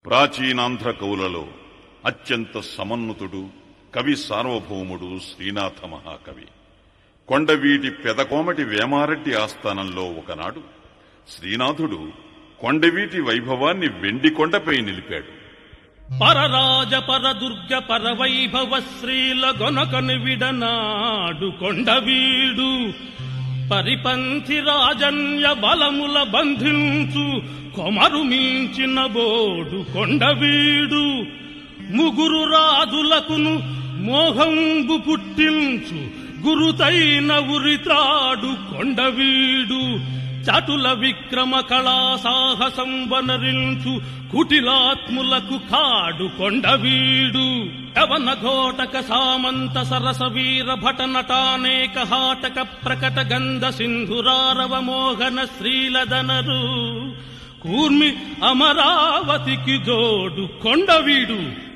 ప్రాచీనాంధ్ర కవులలో అత్యంత సమన్వితుడు కవి సార్వభౌముడు శ్రీనాథ మహాకవి కొండవీటి పెదకోమటి వేమారెడ్డి ఆస్థానంలో ఒకనాడు శ్రీనాథుడు కొండవీటి వైభవాన్ని వెండి కొండపై నిలిపాడు పరరాజ పరదుర్గ పరవైభవ శ్రీల గొనకని విడనాడు కొండవీడు పరిపంథి రాజన్య బలముల బంధించు కొమరు మించిన బోడు కొండవీడు ముగురు రాజులకును మోహంబు పుట్టించు గురుతైన ఉరితాడు కొండవీడు చటుల విక్రమ కళా సాహసం వనరించు కుటిలాత్ములకు కాడు కొండవీడు యవన ఘోటక సామంత సరస వీర భట నటానేక హాటక ప్రకట గంధ సింధురారవ మోహన శ్రీలదనరు కూర్మి అమరావతికి జోడు కొండవీడు